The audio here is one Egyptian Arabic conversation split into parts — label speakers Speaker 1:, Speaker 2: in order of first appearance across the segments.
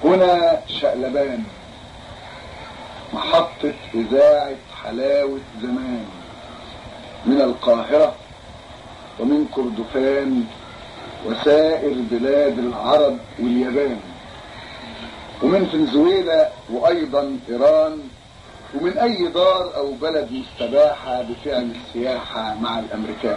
Speaker 1: هنا شقلبان محطة إذاعة حلاوة زمان من القاهرة ومن كردفان وسائر بلاد العرب واليابان ومن فنزويلا وأيضا إيران ومن أي دار أو بلد مستباحة بفعل السياحة مع الأمريكان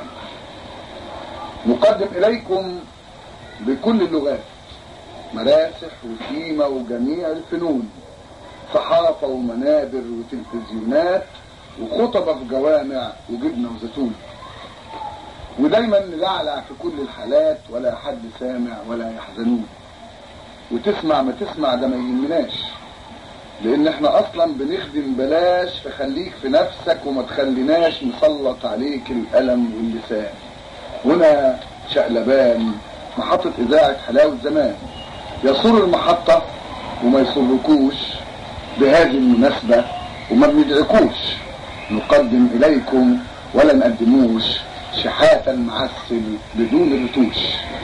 Speaker 1: نقدم إليكم بكل اللغات مراسح وسيمة وجميع الفنون صحافة ومنابر وتلفزيونات وخطبة في جوامع وجبنة وزيتون ودايما نلعلع في كل الحالات ولا حد سامع ولا يحزنون وتسمع ما تسمع ده ما يهمناش لان احنا اصلا بنخدم بلاش فخليك في نفسك وما تخليناش نسلط عليك الالم واللسان هنا شقلبان محطة اذاعة حلاوة زمان يسر المحطة وما يسركوش بهذه المناسبة وما بندعكوش نقدم اليكم ولا نقدموش شحاتا معسل بدون رتوش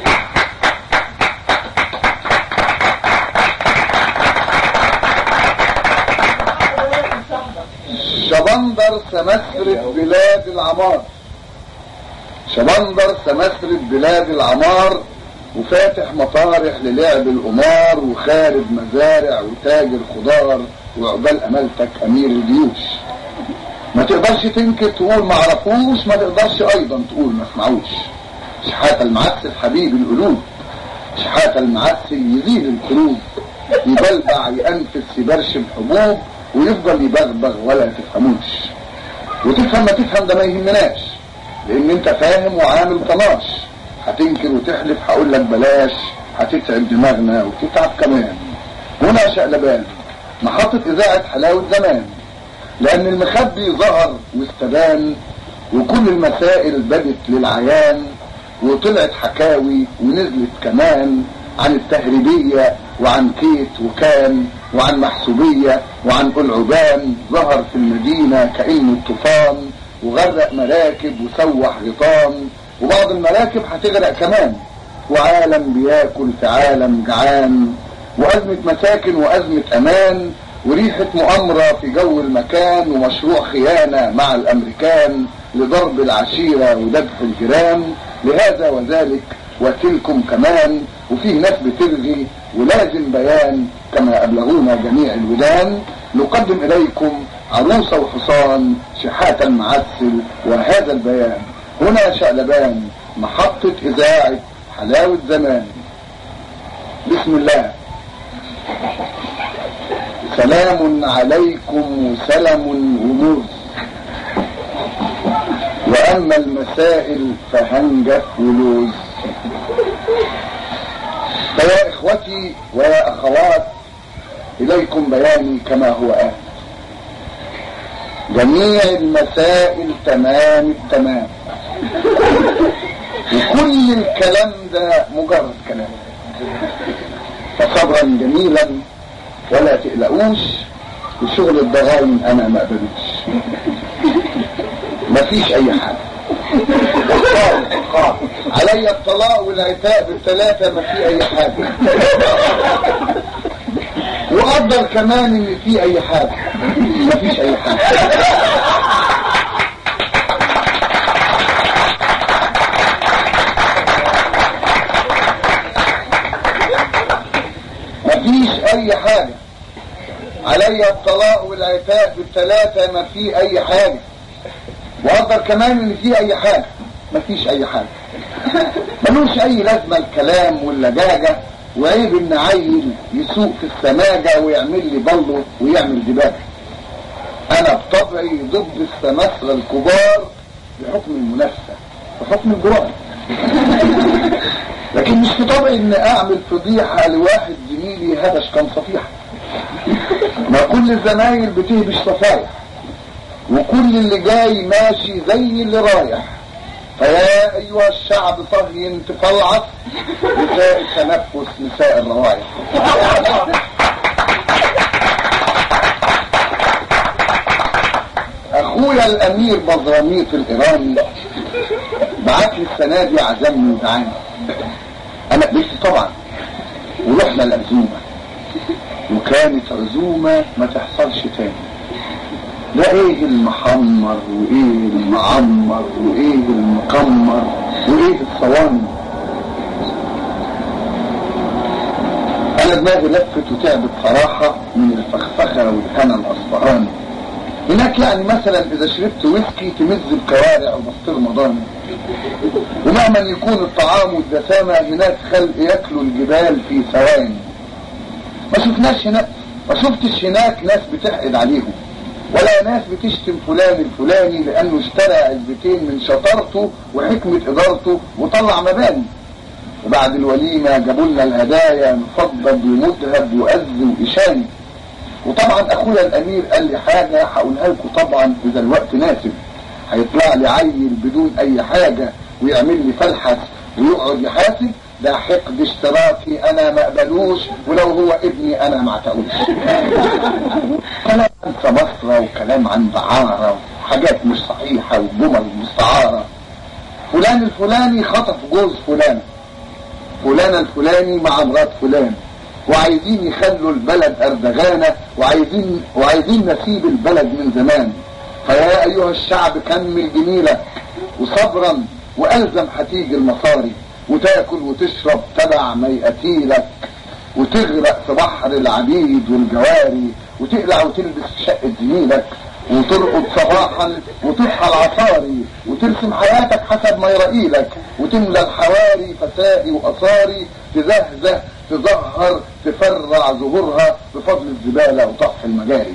Speaker 1: شبندر سمسرة بلاد العمار شبندر سمسرة بلاد العمار وفاتح مطارح للعب القمار وخارب مزارع وتاجر خضار وعقبال امالتك امير الجيوش ما تقدرش تنكر تقول ما عرفوش ما تقدرش ايضا تقول ما اسمعوش شحاتة المعسل حبيب القلوب شحاتة المعسل يزيل القلوب يبلبع ينفس يبرشم حبوب ويفضل يبغبغ ولا تفهموش وتفهم ما تفهم ده ما يهمناش لان انت فاهم وعامل طناش هتنكر وتحلف هقول لك بلاش هتتعب دماغنا وتتعب كمان هنا شقلبان محطة اذاعة حلاوة زمان لان المخبي ظهر واستبان وكل المسائل بدت للعيان وطلعت حكاوي ونزلت كمان عن التهريبية وعن كيت وكان وعن محسوبية وعن العبان ظهر في المدينة كأنه الطوفان وغرق مراكب وسوح غطام وبعض المراكب هتغرق كمان وعالم بياكل في عالم جعان وأزمة مساكن وأزمة أمان وريحة مؤامرة في جو المكان ومشروع خيانة مع الأمريكان لضرب العشيرة وذبح الجيران لهذا وذلك وتلكم كمان وفيه ناس بتلغي ولازم بيان كما أبلغونا جميع الودان نقدم إليكم عروسة وحصان شحاة المعسل وهذا البيان هنا شقلبان محطة إذاعة حلاوة زمان بسم الله سلام عليكم وسلم ومرز وأما المسائل فهنجة ولوز فيا إخوتي ويا أخوات إليكم بياني كما هو آت جميع المسائل تمام التمام وكل الكلام ده مجرد كلام فصبرا جميلا ولا تقلقوش وشغل الضغاين انا ما اقبلوش مفيش اي حاجه علي الطلاق والعتاب الثلاثه ما في اي حاجه وقدر كمان ان في اي حاجه مفيش اي حاجه مفيش اي حاجة علي الطلاق والعتاب بالثلاثة ما في اي حاجة وقدر كمان ان في اي حاجة مفيش اي حاجة ملوش اي لازمة الكلام واللجاجة وعيب ان عيل يسوق في السماجة ويعمل لي بلو ويعمل دباجة انا بطبعي ضد السماسرة الكبار بحكم المنافسة بحكم الجرأة لكن مش في طبعي ان اعمل فضيحة لواحد زميلي هدش كان صفيحة ما كل الزمايل بتهبش صفايح وكل اللي جاي ماشي زي اللي رايح فيا ايها الشعب صهين تفلعص نساء التنفس نساء الروايح اخويا الامير بزراميط الايراني بعت لي السنه دي عزمني ودعاني انا قبلت طبعا ورحنا العزومه كانت عزومة ما تحصلش تاني ده ايه المحمر وايه المعمر وايه المقمر وايه الصواني انا دماغي لفت وتعبت صراحة من الفخفخة والهنا الاصفهاني هناك يعني مثلا اذا شربت ويسكي تمز الكوارع وبسطرمة ضاني ومهما يكون الطعام والدسامة هناك خلق ياكلوا الجبال في ثواني ما شفناش هناك ما شفتش هناك ناس بتحقد عليهم ولا ناس بتشتم فلان الفلاني لانه اشترى علبتين من شطارته وحكمة ادارته وطلع مباني وبعد الوليمة جابوا لنا الهدايا مفضل ومذهب وأز وإشاني وطبعا اخويا الامير قال لي حاجة هقولها لكم طبعا اذا الوقت ناسب هيطلع لي عيل بدون اي حاجة ويعمل لي فلحس ويقعد يحاسب ده حقد اشتراكي انا ما اقبلوش ولو هو ابني انا ما اعتقوش كلام عن سمسرة وكلام عن دعارة وحاجات مش صحيحة وجمل مستعارة فلان الفلاني خطف جوز فلان فلان الفلاني مع مرات فلان وعايزين يخلوا البلد أردغانة وعايزين, وعايزين نسيب البلد من زمان فيا أيها الشعب كمل جميلك وصبرا وألزم هتيجي المصاري وتاكل وتشرب تبع ما يأتيلك وتغرق في بحر العبيد والجواري وتقلع وتلبس في شقة زميلك وترقد صباحا وتصحى العصاري وترسم حياتك حسب ما يرأيلك وتملى الحواري فسائي وأصاري تزهزه تزهر تفرع ظهورها بفضل الزبالة وطفح المجاري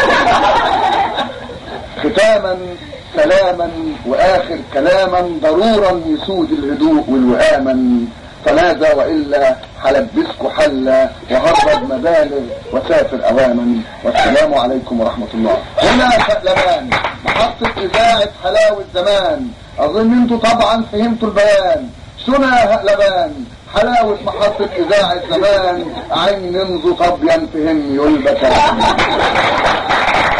Speaker 1: ختاما سلاما واخر كلاما ضرورا يسود الهدوء والوهاما فماذا والا هلبسكوا حلا وهرب مبالغ وسافر اوامن والسلام عليكم ورحمه الله هنا شقلبان محطه اذاعه حلاوه زمان اظن انتوا طبعا فهمتوا البيان سنة هقلبان حلاوة محطة إذاعة زمان عين ننزو طبيا فهم يلبكان